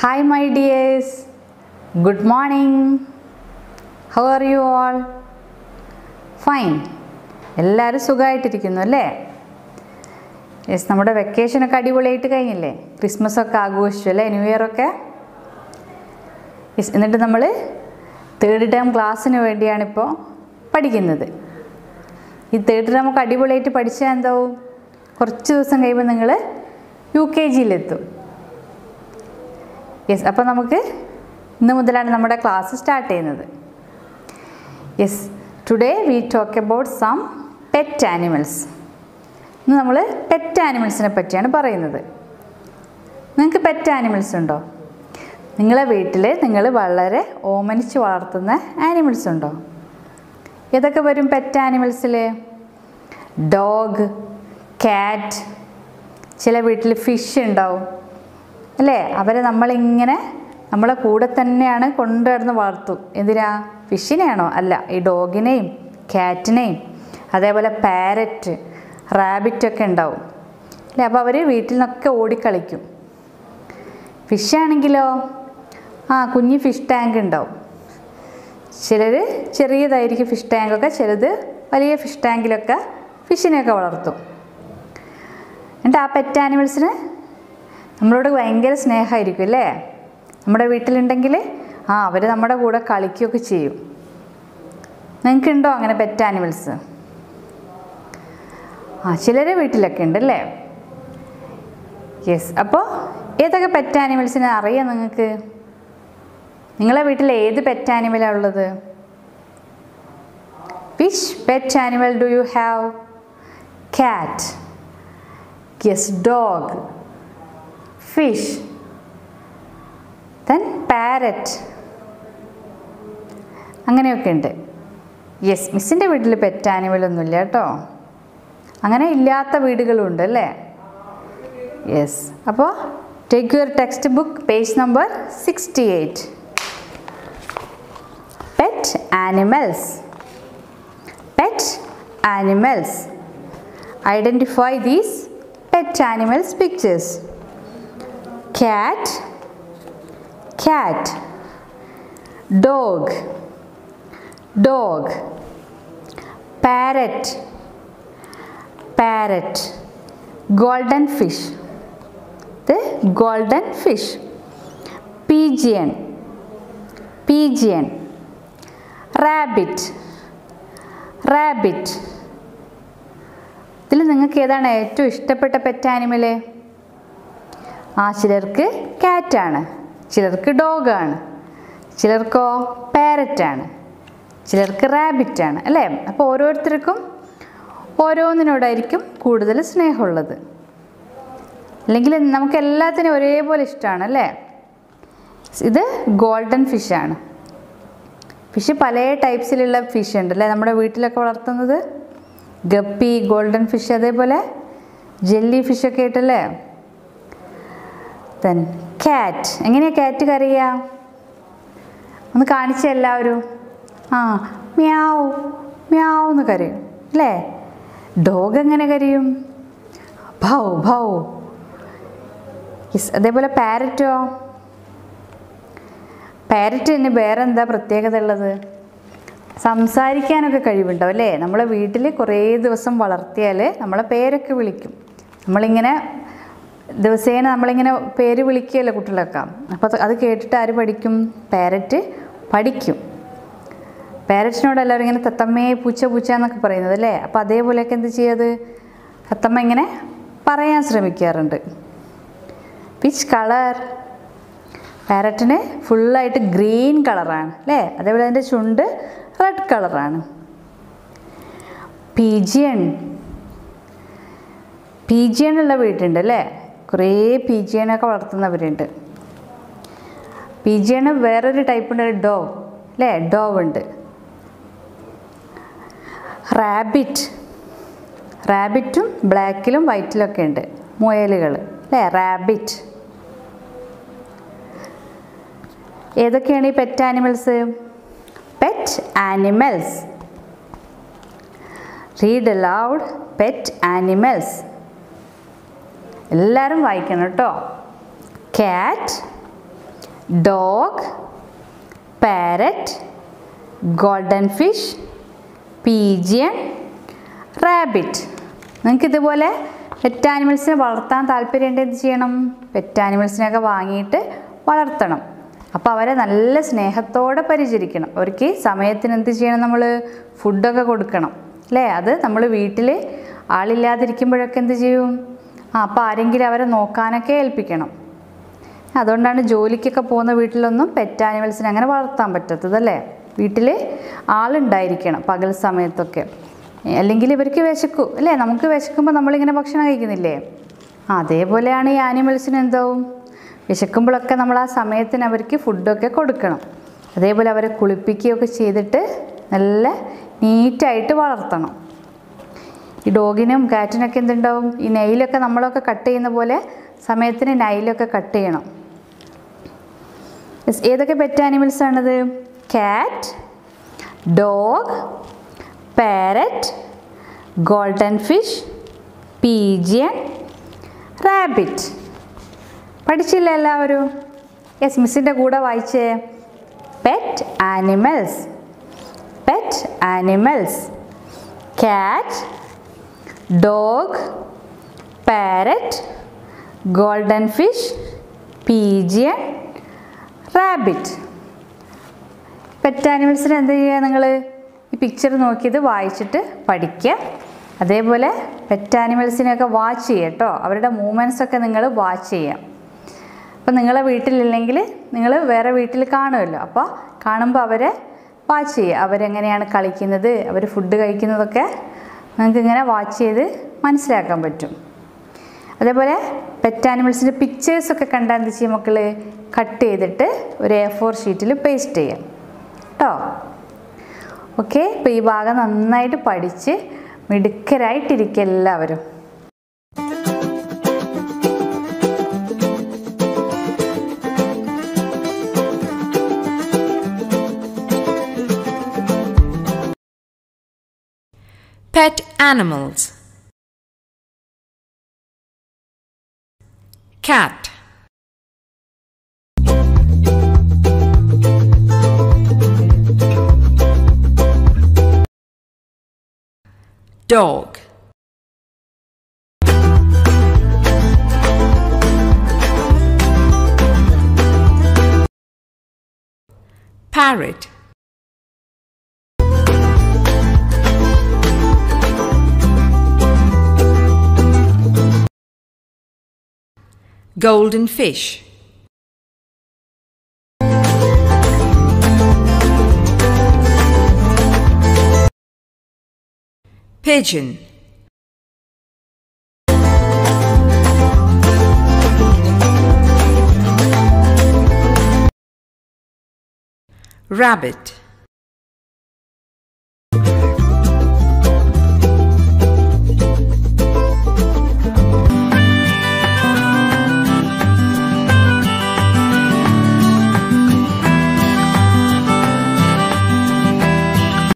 Hi, my dears. Good morning. How are you all? Fine. എല്ലാവരും സുഖമായിട്ടിരിക്കുന്നു അല്ലേ yes നമ്മുടെ വെക്കേഷനൊക്കെ അടിപൊളിയായിട്ട് കഴിഞ്ഞില്ലേ ക്രിസ്മസ് ഒക്കെ ആഘോഷിച്ചു അല്ലേ ന്യൂ ഇയർ ഒക്കെ യെസ് എന്നിട്ട് നമ്മൾ തേർഡ് ടേം ക്ലാസ്സിന് വേണ്ടിയാണിപ്പോൾ പഠിക്കുന്നത് ഈ തേർഡ് ടേം ഒക്കെ അടിപൊളിയായിട്ട് പഠിച്ചാൽ എന്താവും കുറച്ച് ദിവസം കഴിയുമ്പോൾ നിങ്ങൾ യു കെ ജിയിലെത്തും യെസ് അപ്പോൾ നമുക്ക് ഇന്ന് മുതലാണ് നമ്മുടെ ക്ലാസ് സ്റ്റാർട്ട് ചെയ്യുന്നത് yes today we talk about some pet animals ഇന്ന് നമ്മൾ പെറ്റ് ആനിമൽസിനെ പറ്റിയാണ് പറയുന്നത് നിങ്ങൾക്ക് പെറ്റ് ആനിമൽസ് ഉണ്ടോ നിങ്ങളെ വീട്ടിൽ നിങ്ങൾ വളരെ ഓമനിച്ച് വളർത്തുന്ന ആനിമൽസ് ഉണ്ടോ ഏതൊക്കെ വരും പെറ്റ് ആനിമൽസിൽ ഡോഗ് ക്യാറ്റ് ചില വീട്ടിൽ ഫിഷ് ഉണ്ടാവും അല്ലേ അവരെ നമ്മളിങ്ങനെ നമ്മളെ കൂടെ തന്നെയാണ് കൊണ്ടു നടന്ന് വളർത്തും എന്തിനാ ഫിഷിനെയാണോ അല്ല ഈ ഡോഗിനെയും ക്യാറ്റിനെയും അതേപോലെ പാരറ്റ് റാബിറ്റൊക്കെ ഉണ്ടാവും അല്ലേ അപ്പോൾ അവർ വീട്ടിൽ നിന്നൊക്കെ ഓടിക്കളിക്കും ഫിഷ് ആണെങ്കിലോ ആ കുഞ്ഞ് ഫിഷ് ടാങ്ക് ഉണ്ടാവും ചിലർ ചെറിയതായിരിക്കും ഫിഷ് ടാങ്കൊക്കെ ചിലത് വലിയ ഫിഷ് ടാങ്കിലൊക്കെ ഫിഷിനെയൊക്കെ വളർത്തും എന്നിട്ട് ആ പെറ്റ് ആനിമൽസിന് നമ്മളോട് ഭയങ്കര സ്നേഹമായിരിക്കും അല്ലേ നമ്മുടെ വീട്ടിലുണ്ടെങ്കിൽ ആ അവർ നമ്മുടെ കൂടെ കളിക്കുകയൊക്കെ ചെയ്യും നിങ്ങൾക്കുണ്ടോ അങ്ങനെ പെറ്റ് ആനിമൽസ് ആ ചിലരെ വീട്ടിലൊക്കെ ഉണ്ട് അല്ലേ യെസ് അപ്പോൾ ഏതൊക്കെ പെറ്റ് ആനിമൽസിനെ അറിയാം നിങ്ങൾക്ക് നിങ്ങളെ വീട്ടിൽ ഏത് പെറ്റ് ആനിമലാണ് ഉള്ളത് which pet animal do you have cat yes dog fish then parrot അങ്ങനെയൊക്കെ ഉണ്ട് യെസ് മിസ്സിൻ്റെ വീട്ടിൽ പെറ്റ് ആനിമലൊന്നുമില്ല കേട്ടോ അങ്ങനെ ഇല്ലാത്ത വീടുകളുണ്ട് അല്ലേ യെസ് അപ്പോൾ take your text book page number sixty eight pet animals pet animals identify these pet animals pictures cat cat dog dog parrot parrot golden fish the golden fish pigeon pigeon rabbit rabbit ഇതിൽ നിങ്ങൾക്ക് ഏതാണ് ഏറ്റവും ഇഷ്ടപ്പെട്ട pet animal ആ ചിലർക്ക് ക്യാറ്റാണ് ചിലർക്ക് ഡോഗാണ് ചിലർക്കോ പാരറ്റാണ് ചിലർക്ക് റാബിറ്റാണ് അല്ലേ അപ്പോൾ ഓരോരുത്തർക്കും ഓരോന്നിനോടായിരിക്കും കൂടുതൽ സ്നേഹമുള്ളത് അല്ലെങ്കിൽ നമുക്ക് എല്ലാത്തിനും ഒരേപോലെ ഇഷ്ടമാണ് അല്ലേ ഇത് ഗോൾഡൻ ഫിഷാണ് ഫിഷ് പല ടൈപ്സിലുള്ള ഫിഷ് ഉണ്ട് അല്ലേ നമ്മുടെ വീട്ടിലൊക്കെ വളർത്തുന്നത് ഗപ്പി ഗോൾഡൻ ഫിഷ് അതേപോലെ ജെല്ലി ഫിഷൊക്കെ ആയിട്ടല്ലേ ദെൻ ക്യാറ്റ് എങ്ങനെയാണ് ക്യാറ്റ് കരയുക ഒന്ന് കാണിച്ച എല്ലാവരും ആ മ്യാവ് മ്യാവ് എന്ന് കരയും അല്ലേ ഡോഗ് എങ്ങനെ കരയും ഭൗ ഭൗ യെസ് അതേപോലെ പാരറ്റോ പാരറ്റിന് വേറെ എന്താ പ്രത്യേകത ഉള്ളത് സംസാരിക്കാനൊക്കെ കഴിവുണ്ടാവും അല്ലേ നമ്മളെ വീട്ടിൽ കുറേ ദിവസം വളർത്തിയാൽ നമ്മളെ പേരൊക്കെ വിളിക്കും നമ്മളിങ്ങനെ ദിവസേന നമ്മളിങ്ങനെ പേര് വിളിക്കുകയല്ലേ കുട്ടികളൊക്കെ അപ്പോൾ അത് അത് കേട്ടിട്ട് ആര് പഠിക്കും പാരറ്റ് പഠിക്കും പാരറ്റിനോട് എല്ലാവരും ഇങ്ങനെ തത്തമ്മയെ പൂച്ച പൂച്ച എന്നൊക്കെ പറയുന്നത് അല്ലേ അപ്പോൾ അതേപോലെയൊക്കെ എന്ത് ചെയ്യത് തത്തമ്മ ഇങ്ങനെ പറയാൻ ശ്രമിക്കാറുണ്ട് വിച്ച് കളർ പാരറ്റിന് ഫുള്ളായിട്ട് ഗ്രീൻ കളറാണ് അല്ലേ അതേപോലെ അതിൻ്റെ ചുണ്ട് റെഡ് കളറാണ് പീജിയൺ പീജിയൺ ഉള്ള വീട്ടുണ്ട് അല്ലേ കുറേ പീജിയണൊക്കെ വളർത്തുന്നവരുണ്ട് പീജിയണ് വേറൊരു ടൈപ്പ് ഉണ്ട് ഡോവ് അല്ലേ ഡോവ് ഉണ്ട് റാബിറ്റ് റാബിറ്റും ബ്ലാക്കിലും വൈറ്റിലൊക്കെ ഉണ്ട് മുയലുകൾ അല്ലേ റാബിറ്റ് ഏതൊക്കെയാണ് ഈ pet animals pet animals read aloud pet animals എല്ലാവരും വായിക്കണം കേട്ടോ cat dog parrot golden fish pigeon rabbit നിങ്ങൾക്ക് ഇതുപോലെ പെറ്റ് ആനിമൽസിനെ വളർത്താൻ താല്പര്യമുണ്ട് എന്ത് ചെയ്യണം പെറ്റ് ആനിമൽസിനെയൊക്കെ വാങ്ങിയിട്ട് വളർത്തണം അപ്പോൾ അവരെ നല്ല സ്നേഹത്തോടെ പരിചരിക്കണം അവർക്ക് സമയത്തിന് എന്ത് ചെയ്യണം നമ്മൾ ഫുഡൊക്കെ കൊടുക്കണം അല്ലേ അത് നമ്മൾ വീട്ടിൽ ആളില്ലാതിരിക്കുമ്പോഴൊക്കെ എന്ത് ചെയ്യും ആ അപ്പോൾ ആരെങ്കിലും അവരെ നോക്കാനൊക്കെ ഏൽപ്പിക്കണം അതുകൊണ്ടാണ് ജോലിക്കൊക്കെ പോകുന്ന വീട്ടിലൊന്നും പെറ്റ് ആനിമൽസിനെ അങ്ങനെ വളർത്താൻ പറ്റാത്തത് അല്ലേ വീട്ടിൽ ആളുണ്ടായിരിക്കണം പകൽ സമയത്തൊക്കെ അല്ലെങ്കിൽ ഇവർക്ക് വിശക്കും അല്ലേ നമുക്ക് വിശക്കുമ്പോൾ നമ്മളിങ്ങനെ ഭക്ഷണം കഴിക്കുന്നില്ലേ ആ, അതേപോലെയാണ് ഈ ആനിമൽസിന് എന്താവും വിശക്കുമ്പോഴൊക്കെ നമ്മൾ ആ സമയത്തിന് അവർക്ക് ഫുഡൊക്കെ കൊടുക്കണം അതേപോലെ അവരെ കുളിപ്പിക്കുകയൊക്കെ ചെയ്തിട്ട് നല്ല നീറ്റായിട്ട് വളർത്തണം ഈ ഡോഗിനും കാറ്റിനൊക്കെ എന്തുണ്ടാവും ഈ നെയിലൊക്കെ നമ്മളൊക്കെ കട്ട് ചെയ്യുന്ന പോലെ സമയത്തിന് നൈലൊക്കെ കട്ട് ചെയ്യണം Yes, ഏതൊക്കെ പെറ്റ് ആനിമൽസ് ആണത് cat dog parrot golden fish pigeon rabbit പഠിച്ചില്ല എല്ലാവരും യെസ് മിസ്സിൻ്റെ കൂടെ വായിച്ചേ pet animals pet animals cat dog parrot golden fish pigeon rabbit pet ആനിമൽസിന് എന്ത് ചെയ്യുക നിങ്ങൾ ഈ പിക്ചർ നോക്കിയത് വായിച്ചിട്ട് പഠിക്കുക അതേപോലെ പെറ്റ് ആനിമൽസിനെയൊക്കെ വാച്ച് ചെയ്യുക കേട്ടോ അവരുടെ മൂവ്മെൻറ്റ്സ് ഒക്കെ നിങ്ങൾ വാച്ച് ചെയ്യുക അപ്പോൾ നിങ്ങളെ വീട്ടിലില്ലെങ്കിൽ നിങ്ങൾ വേറെ വീട്ടിൽ കാണുമല്ലോ അപ്പോൾ കാണുമ്പോൾ അവരെ വാച്ച് ചെയ്യുക അവരെങ്ങനെയാണ് കളിക്കുന്നത് അവർ ഫുഡ് കഴിക്കുന്നതൊക്കെ നിങ്ങൾക്ക് ഇങ്ങനെ വാച്ച് ചെയ്ത് മനസ്സിലാക്കാൻ പറ്റും അതേപോലെ പെറ്റ് ആനിമൽസിൻ്റെ പിക്ചേഴ്സൊക്കെ കണ്ടാൽ എന്ത് ചെയ്യും മക്കൾ കട്ട് ചെയ്തിട്ട് ഒരു എ ഫോർ ഷീറ്റിൽ പേസ്റ്റ് ചെയ്യാം കേട്ടോ ഓക്കെ ഇപ്പോൾ ഈ ഭാഗം നന്നായിട്ട് പഠിച്ച് മിടുക്കരായിട്ടിരിക്കുക എല്ലാവരും Pet animals. Cat. Dog. Parrot. Golden fish. Pigeon. Rabbit.